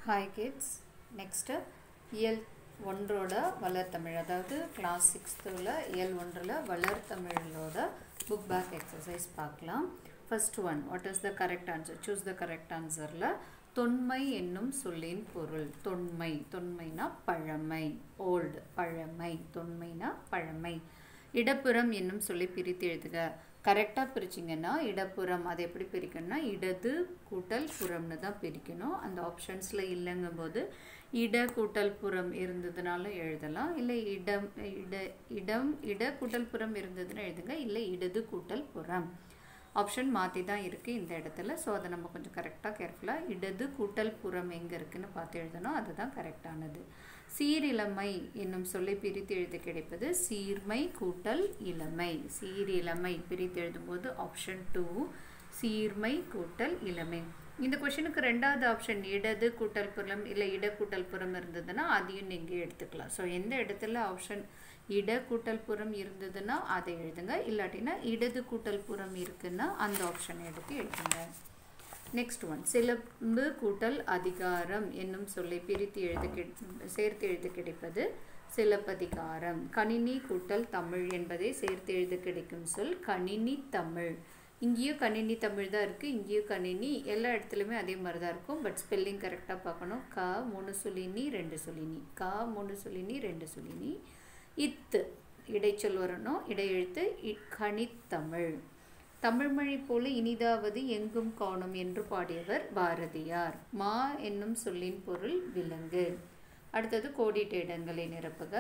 hi kids next இயல் ஒன்றோட வளர்த்தமிழ் அதாவது கிளாஸ் சிக்ஸ்த்தில் இயல் ஒன்றில் வளர்த்தமிழோட புக் பேக் எக்ஸசைஸ் பார்க்கலாம் first one what is the correct answer choose the correct ஆன்சரில் தொன்மை என்னும் சொல்லின் பொருள் தொன்மை தொன்மைனா பழமை ஓல்டு பழமை தொன்மைனா பழமை இடப்புறம் என்னும் சொல்லி பிரித்து எழுதுக கரெக்டாக பிரிச்சிங்கன்னா இடப்புறம் அதை எப்படி பிரிக்கணும்னா இடது கூட்டல் புறம்னு தான் பிரிக்கணும் அந்த ஆப்ஷன்ஸில் இல்லைங்கும் போது இட கூட்டல் புறம் இருந்ததுனாலும் எழுதலாம் இல்லை இடம் இட இடம் இட கூட்டல் புறம் இருந்ததுன்னு எழுதுங்க இல்லை இடது கூட்டல் புறம் ஆப்ஷன் மாற்றி தான் இருக்குது இந்த இடத்துல ஸோ அதை நம்ம கொஞ்சம் கரெக்டாக கேர்ஃபுல்லாக இடது கூட்டல் புறம் எங்கே இருக்குன்னு பார்த்து எழுதணும் அதுதான் கரெக்டானது சீரிழமை என்னும் சொல்லை பிரித்து எழுத கிடைப்பது சீர்மை கூட்டல் இளமை சீரிழமை பிரித்து எழுதும்போது ஆப்ஷன் டூ சீர்மை கூட்டல் இளமை இந்த கொஷனுக்கு ரெண்டாவது ஆப்ஷன் இடது கூட்டல் புறம் இல்லை இட கூட்டல் புறம் இருந்ததுன்னா அதையும் நீங்கள் எடுத்துக்கலாம் ஸோ எந்த இடத்துல ஆப்ஷன் இட கூட்டல் புறம் இருந்ததுன்னா அதை எழுதுங்க இல்லாட்டினா இடது கூட்டல் புறம் இருக்குன்னா அந்த ஆப்ஷனை எடுத்து எழுதுங்க நெக்ஸ்ட் ஒன் சிலம்பு கூட்டல் அதிகாரம் என்னும் சொல்லை பிரித்து எழுத சேர்த்து எழுத கிடைப்பது சிலப்பதிகாரம் கணினி கூட்டல் தமிழ் என்பதை சேர்த்து எழுத கிடைக்கும் சொல் கணினி தமிழ் இங்கேயும் கணினி தமிழ் தான் இருக்குது இங்கேயும் கணினி எல்லா இடத்துலையுமே அதே மாதிரி தான் இருக்கும் பட் ஸ்பெல்லிங் கரெக்டாக பார்க்கணும் க மூணு சொல்லினி ரெண்டு சொல்லினி க மூணு சொல்லினி ரெண்டு சொல்லினி இத்து இடைச்சொல் வரணும் இடையெழுத்து கணித்தமிழ் தமிழ்மொழி போல இனிதாவது எங்கும் காணும் என்று பாடியவர் பாரதியார் மா என்னும் சொல்லின் பொருள் விலங்கு அடுத்தது கோடிட்ட இடங்களை நிரப்புக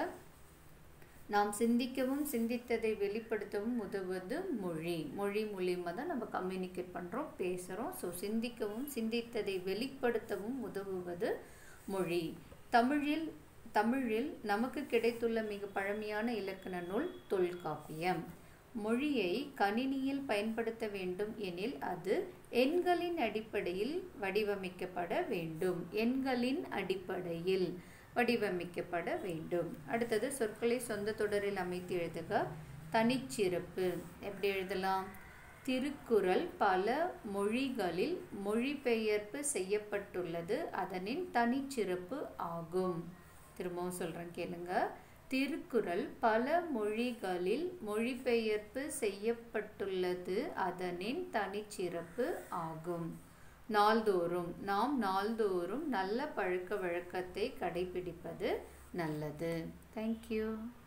நாம் சிந்திக்கவும் சிந்தித்ததை வெளிப்படுத்தவும் உதவுவது மொழி மொழி மூலியமாக தான் நம்ம கம்யூனிகேட் பண்ணுறோம் பேசுகிறோம் ஸோ சிந்திக்கவும் சிந்தித்ததை வெளிப்படுத்தவும் உதவுவது மொழி தமிழில் தமிழில் நமக்கு கிடைத்துள்ள மிக பழமையான இலக்கண நூல் தொல்காப்பியம் மொழியை கணினியில் பயன்படுத்த வேண்டும் எனில் அது எண்களின் அடிப்படையில் வடிவமைக்கப்பட வேண்டும் எண்களின் அடிப்படையில் வடிவமைக்கப்பட வேண்டும் அடுத்தது சொற்களை சொந்த தொடரில் அமைத்து எழுதுக தனிச்சிறப்பு எப்படி எழுதலாம் திருக்குறள் பல மொழிகளில் மொழிபெயர்ப்பு செய்யப்பட்டுள்ளது அதனின் தனிச்சிறப்பு ஆகும் திரும்பவும் சொல்கிறேன் கேளுங்க திருக்குறள் பல மொழிகளில் மொழிபெயர்ப்பு செய்யப்பட்டுள்ளது அதனின் தனிச்சிறப்பு ஆகும் நாள்தோறும் நாம் நாள்தோறும் நல்ல பழக்க வழக்கத்தை கடைபிடிப்பது நல்லது தேங்க்யூ